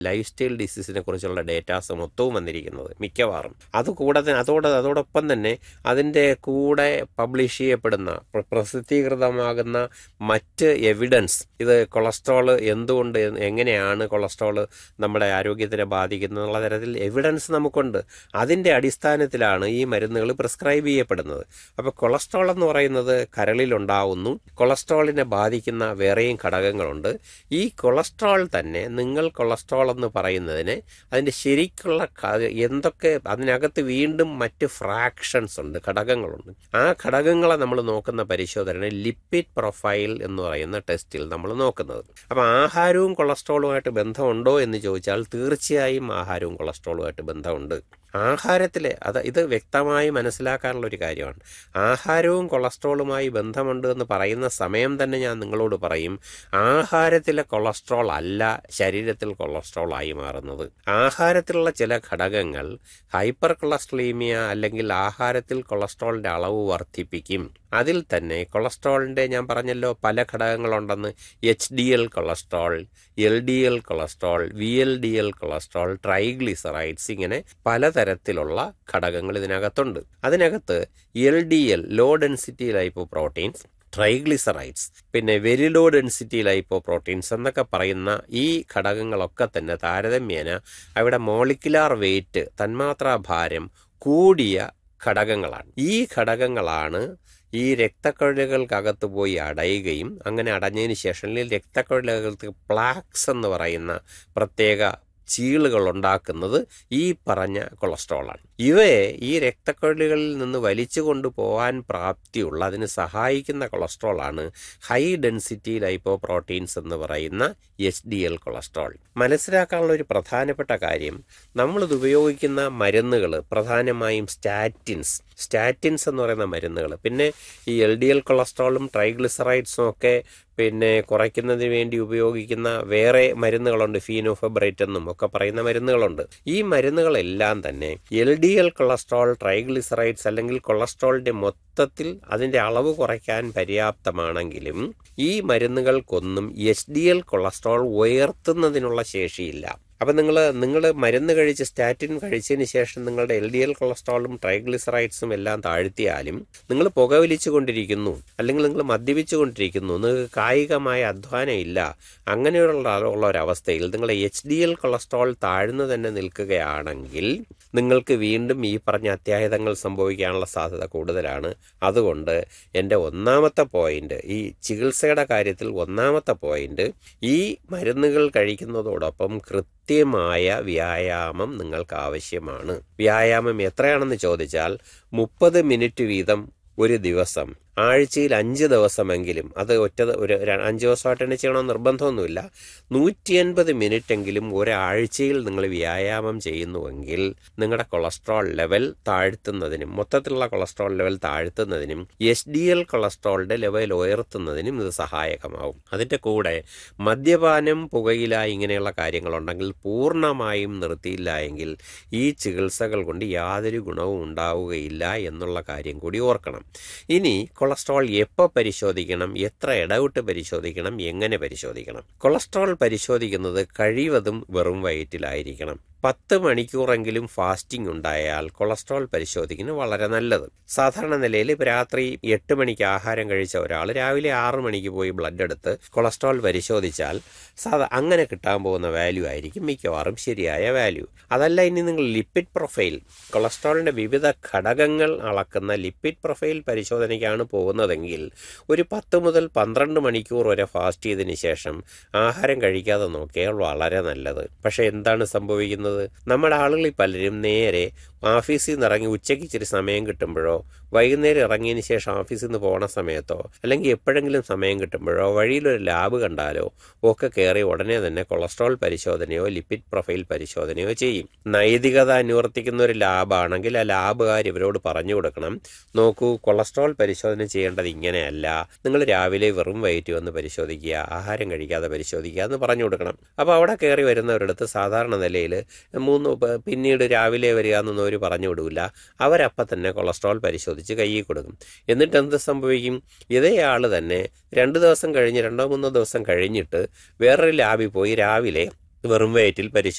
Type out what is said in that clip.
life style ഡിസീസിനെ കുറിച്ചുള്ള datas മൊത്തവും വന്നിരിക്കുന്നത് മിക്കവാറും അതുകൂടാതെ അതോട് അതോടൊപ്പം തന്നെ അതിൻ്റെ കൂടെ പബ്ലിഷ് ചെയ്യപ്പെടുന്ന പ്ര- പ്രസിദ്ധീകൃതമാകുന്ന മറ്റ് എവിഡൻസ് ഇത് കൊളസ്ട്രോൾ എന്തുകൊണ്ട് എങ്ങനെയാണ് കൊളസ്ട്രോൾ നമ്മുടെ ആരോഗ്യത്തിനെ ബാധിക്കുന്നത് എന്നുള്ള തരത്തിൽ എവിഡൻസ് നമുക്കുണ്ട് അതിൻ്റെ അടിസ്ഥാനത്തിലാണ് ഈ മരുന്നുകൾ പ്രിസ്ക്രൈബ് ചെയ്യപ്പെടുന്നത് അപ്പോൾ കൊളസ്ട്രോൾ എന്ന് പറയുന്നത് കരളിലുണ്ടാവുന്നു കൊളസ്ട്രോളിനെ ബാധിക്കുന്ന വേറെയും ഘടകങ്ങളുണ്ട് ഈ കൊളസ്ട്രോൾ തന്നെ നിങ്ങൾ കൊളസ്ട്രോൾ എന്ന് പറയുന്നതിന് അതിൻ്റെ ശരിക്കുള്ള ക- എന്തൊക്കെ അതിനകത്ത് വീണ്ടും മറ്റ് ഫ്രാക്ഷൻസ് ഉണ്ട് ഘടകങ്ങളുണ്ട് ആ ഘടകങ്ങളെ നമ്മൾ നോക്കുന്ന പരിശോധന ലിപ്പിഡ് പ്രൊഫൈൽ എന്ന് പറയുന്ന ടെസ്റ്റിൽ നമ്മൾ നോക്കുന്നത് അപ്പം ആഹാരവും കൊളസ്ട്രോളുമായിട്ട് ബന്ധമുണ്ടോ എന്ന് ചോദിച്ചാൽ തീർച്ചയായും ആഹാരവും കൊളസ്ട്രോളുമായിട്ട് ബന്ധമുണ്ട് ആഹാരത്തിലെ അത് ഇത് വ്യക്തമായി മനസ്സിലാക്കാനുള്ള ഒരു കാര്യമാണ് ആഹാരവും കൊളസ്ട്രോളുമായി ബന്ധമുണ്ട് എന്ന് പറയുന്ന സമയം തന്നെ ഞാൻ നിങ്ങളോട് പറയും ആഹാരത്തിലെ കൊളസ്ട്രോൾ അല്ല ശരീരത്തിൽ കൊളസ്ട്രോൾ ആയി മാറുന്നത് ആഹാരത്തിലുള്ള ചില ഘടകങ്ങൾ ഹൈപ്പർ കൊളസ്ട്രീമിയ അല്ലെങ്കിൽ ആഹാരത്തിൽ കൊളസ്ട്രോളിന്റെ അളവ് വർദ്ധിപ്പിക്കും അതിൽ തന്നെ കൊളസ്ട്രോളിന്റെ ഞാൻ പറഞ്ഞല്ലോ പല ഘടകങ്ങളുണ്ടെന്ന് H D L cholesterol L D L cholesterol V L D L cholesterol triglycerides ഇങ്ങനെ പലതരത്തിലുള്ള ഘടകങ്ങൾ ഇതിനകത്തുണ്ട് അതിനകത്ത് L D L low density lipoproteins triglycerides പിന്നെ very low density lipoproteins എന്നൊക്കെ പറയുന്ന ഈ ഘടകങ്ങളൊക്കെ തന്നെ താരതമ്യേന അവിടെ മോളിക്കുലാർ വെയിറ്റ് തന്മാത്രാ ഭാരം കൂടിയ ഘടകങ്ങളാണ് ഈ ഘടകങ്ങളാണ് ഈ രക്തക്കുഴലുകൾക്കകത്ത് പോയി അടയുകയും അങ്ങനെ അടഞ്ഞതിന് ശേഷം അല്ലെങ്കിൽ രക്തക്കുഴലുകൾക്ക് പ്ലാക്സ് എന്ന് പറയുന്ന പ്രത്യേക ചീളുകൾ ഉണ്ടാക്കുന്നത് ഈ പറഞ്ഞ കൊളസ്ട്രോളാണ് ഇവയെ ഈ രക്തക്കുഴലുകളിൽ നിന്ന് വലിച്ചു കൊണ്ടുപോകാൻ പ്രാപ്തിയുള്ള അതിന് സഹായിക്കുന്ന കൊളസ്ട്രോളാണ് ഹൈ ഡെൻസിറ്റി ലൈപ്പോ പ്രോട്ടീൻസ് എന്ന് പറയുന്ന എച്ച് ഡി എൽ കൊളസ്ട്രോൾ മനസ്സിലാക്കാനുള്ള ഒരു പ്രധാനപ്പെട്ട കാര്യം നമ്മളിത് ഉപയോഗിക്കുന്ന മരുന്നുകൾ പ്രധാനമായും സ്റ്റാറ്റിൻസ് സ്റ്റാറ്റിൻസ് എന്ന് പറയുന്ന മരുന്നുകൾ പിന്നെ ഈ എൽ ഡി എൽ കൊളസ്ട്രോളും ട്രൈഗ്ലിസറൈഡ്സും ഒക്കെ പിന്നെ കുറയ്ക്കുന്നതിന് വേണ്ടി ഉപയോഗിക്കുന്ന വേറെ മരുന്നുകളുണ്ട് ഫീനോഫെബ്രേറ്റ് എന്നും ഒക്കെ പറയുന്ന മരുന്നുകളുണ്ട് ഈ മരുന്നുകളെല്ലാം തന്നെ L D L cholesterol triglycerides അല്ലെങ്കിൽ കൊളസ്ട്രോളിന്റെ മൊത്തത്തിൽ അതിന്റെ അളവ് കുറയ്ക്കാൻ പര്യാപ്തമാണെങ്കിലും ഈ മരുന്നുകൾക്കൊന്നും എച്ച് ഡി എൽ കൊളസ്ട്രോൾ ഉയർത്തുന്നതിനുള്ള ശേഷിയില്ല അപ്പം നിങ്ങൾ നിങ്ങൾ മരുന്ന് കഴിച്ച് സ്റ്റാറ്റിൻ കഴിച്ചതിന് ശേഷം നിങ്ങളുടെ എൽ ഡി എൽ കൊളസ്ട്രോളും ട്രൈഗ്ലിസറൈഡ്സും എല്ലാം താഴ്ത്തിയാലും നിങ്ങൾ പുകവലിച്ചു കൊണ്ടിരിക്കുന്നു അല്ലെങ്കിൽ നിങ്ങൾ മദ്യപിച്ചു കൊണ്ടിരിക്കുന്നു നിങ്ങൾക്ക് കായികമായ അധ്വാനം ഇല്ല അങ്ങനെയുള്ള ഉള്ള ഒരവസ്ഥയിൽ നിങ്ങളുടെ എച്ച് ഡി എൽ കൊളസ്ട്രോൾ താഴ്ന്നു തന്നെ നിൽക്കുകയാണെങ്കിൽ നിങ്ങൾക്ക് വീണ്ടും ഈ പറഞ്ഞ അത്യാഹിതങ്ങൾ സംഭവിക്കാനുള്ള സാധ്യത കൂടുതലാണ് അതുകൊണ്ട് എൻ്റെ ഒന്നാമത്തെ പോയിന്റ് ഈ ചികിത്സയുടെ കാര്യത്തിൽ ഒന്നാമത്തെ പോയിന്റ് ഈ മരുന്നുകൾ കഴിക്കുന്നതോടൊപ്പം കൃത്യമായ വ്യായാമം നിങ്ങൾക്ക് ആവശ്യമാണ് വ്യായാമം എത്രയാണെന്ന് ചോദിച്ചാൽ മുപ്പത് മിനിറ്റ് വീതം ഒരു ദിവസം ആഴ്ചയിൽ അഞ്ച് ദിവസമെങ്കിലും അത് ഒറ്റ ഒരു ര- അഞ്ച് ദിവസമായിട്ട് തന്നെ ചെയ്യണമെന്ന് നിർബന്ധമൊന്നുമില്ല നൂറ്റി അൻപത് മിനിറ്റ് എങ്കിലും ഒരാഴ്ചയിൽ നിങ്ങൾ വ്യായാമം ചെയ്യുന്നുവെങ്കിൽ നിങ്ങളുടെ കൊളസ്ട്രോൾ ലെവൽ താഴ്ത്തുന്നതിനും മൊത്തത്തിലുള്ള കൊളസ്ട്രോൾ ലെവൽ താഴ്ത്തുന്നതിനും എച്ച് ഡി എൽ കൊളസ്ട്രോളിന്റെ ലെവൽ ഉയർത്തുന്നതിനും ഇത് സഹായകമാവും അതിൻ്റെ കൂടെ മദ്യപാനം പുകയില ഇങ്ങനെയുള്ള കാര്യങ്ങളുണ്ടെങ്കിൽ പൂർണ്ണമായും നിർത്തിയില്ല എങ്കിൽ ഈ ചികിത്സകൾ കൊണ്ട് യാതൊരു ഗുണവും ഉണ്ടാവുകയില്ല എന്നുള്ള കാര്യം കൂടി ഓർക്കണം ഇനി കൊളസ്ട്രോൾ എപ്പോൾ പരിശോധിക്കണം എത്ര ഇടവിട്ട് പരിശോധിക്കണം എങ്ങനെ പരിശോധിക്കണം കൊളസ്ട്രോൾ പരിശോധിക്കുന്നത് കഴിവതും വെറും വയറ്റിലായിരിക്കണം പത്ത് മണിക്കൂറെങ്കിലും ഫാസ്റ്റിംഗ് ഉണ്ടായാൽ കൊളസ്ട്രോൾ പരിശോധിക്കുന്നത് വളരെ നല്ലത് സാധാരണ നിലയിൽ ഇപ്പോൾ രാത്രി എട്ട് മണിക്ക് ആഹാരം കഴിച്ച ഒരാൾ രാവിലെ ആറ് മണിക്ക് പോയി ബ്ലഡ് എടുത്ത് കൊളസ്ട്രോൾ പരിശോധിച്ചാൽ സാധാ അങ്ങനെ കിട്ടാൻ പോകുന്ന വാല്യൂ ആയിരിക്കും മിക്കവാറും ശരിയായ വാല്യൂ അതല്ല ഇനി നിങ്ങൾ ലിപ്പിഡ് പ്രൊഫൈൽ കൊളസ്ട്രോളിൻ്റെ വിവിധ ഘടകങ്ങൾ അളക്കുന്ന ലിപ്പിഡ് പ്രൊഫൈൽ പരിശോധനയ്ക്കാണ് പോകുന്നതെങ്കിൽ ഒരു പത്ത് മുതൽ പന്ത്രണ്ട് മണിക്കൂർ വരെ ഫാസ്റ്റ് ചെയ്തതിന് ശേഷം ആഹാരം കഴിക്കാതെ നോക്കിയാൽ വളരെ നല്ലത് പക്ഷേ എന്താണ് സംഭവിക്കുന്നത് നമ്മുടെ ആളുകളിൽ പലരും നേരെ ഓഫീസിൽ നിന്ന് ഇറങ്ങി ഉച്ചയ്ക്ക് ഇച്ചിരി സമയം കിട്ടുമ്പോഴോ വൈകുന്നേരം ഇറങ്ങിയതിന് ശേഷം ഓഫീസിൽ നിന്ന് പോണ സമയത്തോ അല്ലെങ്കിൽ എപ്പോഴെങ്കിലും സമയം കിട്ടുമ്പോഴോ വഴിയിലൊരു ലാബ് കണ്ടാലോ ഒക്കെ കയറി ഉടനെ തന്നെ കൊളസ്ട്രോൾ പരിശോധനയോ ലിപ്പിഡ് പ്രൊഫൈൽ പരിശോധനയോ ചെയ്യും നൈതികത അനുവർത്തിക്കുന്ന ഒരു ലാബാണെങ്കിൽ ആ ലാബുകാർ ഇവരോട് പറഞ്ഞു കൊടുക്കണം നോക്കൂ കൊളസ്ട്രോൾ പരിശോധന ചെയ്യേണ്ടത് ഇങ്ങനെയല്ല നിങ്ങൾ രാവിലെ വെറും വയറ്റ് വന്ന് പരിശോധിക്കുക ആഹാരം കഴിക്കാതെ പരിശോധിക്കുക എന്ന് പറഞ്ഞു കൊടുക്കണം അപ്പോൾ അവിടെ കയറി വരുന്നവരടുത്ത് സാധാരണ നിലയിൽ മൂന്ന് പ- പിന്നീട് രാവിലെ വരിക എന്നൊന്നും അവർ പറഞ്ഞു വിടില്ല അവരപ്പം തന്നെ കൊളസ്ട്രോൾ പരിശോധിച്ച് കയ്യിൽ കൊടുക്കും എന്നിട്ട് എന്ത് സംഭവിക്കും ഇതേ ആൾ തന്നെ രണ്ട് ദിവസം കഴിഞ്ഞ് രണ്ടോ മൂന്നോ ദിവസം കഴിഞ്ഞിട്ട് വേറൊരു ലാബിൽ പോയി രാവിലെ വെറും വയറ്റിൽ പരിശോധിക്കും